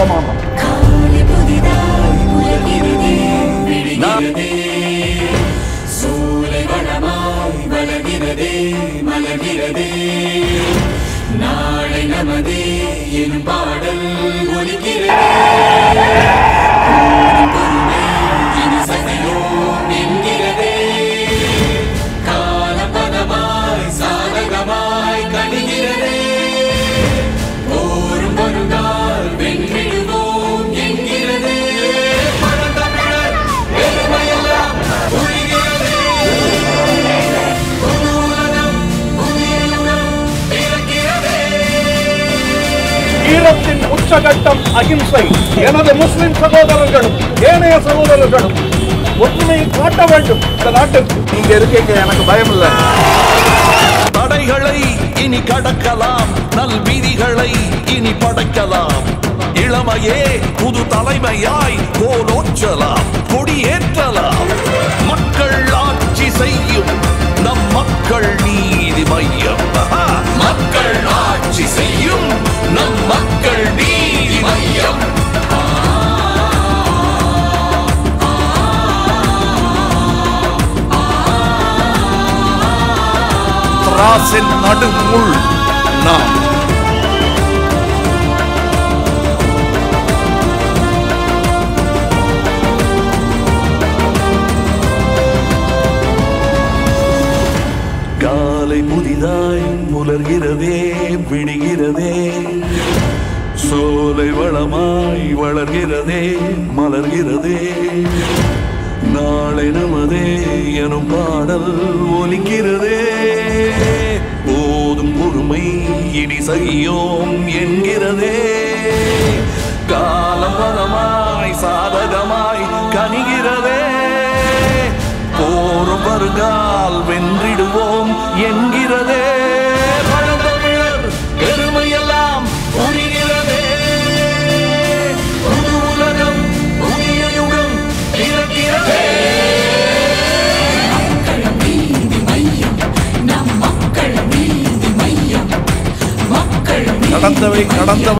சமாதானம் காலை புதிதாய் உலகிறதே விடுகிறதே சூலை வளமாய் வளர்கிறதே மலர்கிறதே நாளை நமதே எனும் பாடல் ஒலிக்கிறதே போதும் பொறுமை இனி சகையோம் என்கிறதே காலம் பதமாய் சாதகமாய் கணிகிறதே போரும் வருங்கால் வென்றிடுவோம் என்கிறதே பழந்தமிழர் பெருமையெல்லாம் புரிகிறதே புது உலகம் புதிய யுகம் பிறக்கிறதே ஈழத்தின் உச்சகட்டம் அகிம்சை எனது முஸ்லிம் சகோதரர்களும் ஏனைய சகோதரர்களும் ஒற்றுமையை காட்ட வேண்டும் இந்த நாட்டுக்கு நீங்க இருக்கீங்க எனக்கு பயம் இல்லை தடைகளை இனி கடக்கலாம் நல் விதிகளை இனி படைக்கலாம் இளமையே புது தலைமையாய் கோலோச்சலாம் கொடியேற்றலாம் மக்கள் ஆட்சி செய்யும் நம் மக்கள் நீதி மையம் ஆஹா! மக்கள் ஆட்சி செய்யும் நம் மக்கள் நீதி மையம் திராசின் நடுமுள் நாம் காலை புதிதாய் புலர்கிறதே விடுகிறதே சோலை வளமாய் வளர்கிறதே மலர்கிறதே நாளை நமதே எனும் பாடல் ஒலிக்கிறதே போதும் பொறுமை இனி செய்யோம் என்கிறதே காலம் பலமாய் சாதகமாய் கனிகிறதே போரும் வருகால் வென்றிடுவோம் என்கிறதே பழந்தமிழர் பெருமையெல்லாம் புரிகிறதே புது உலகம் புதிய யுகம் பிறக்கிறதே மக்கள் நீதி மையம் நம் மக்கள் நீதி மையம் மக்கள் நீதி கடந்தவை கடந்த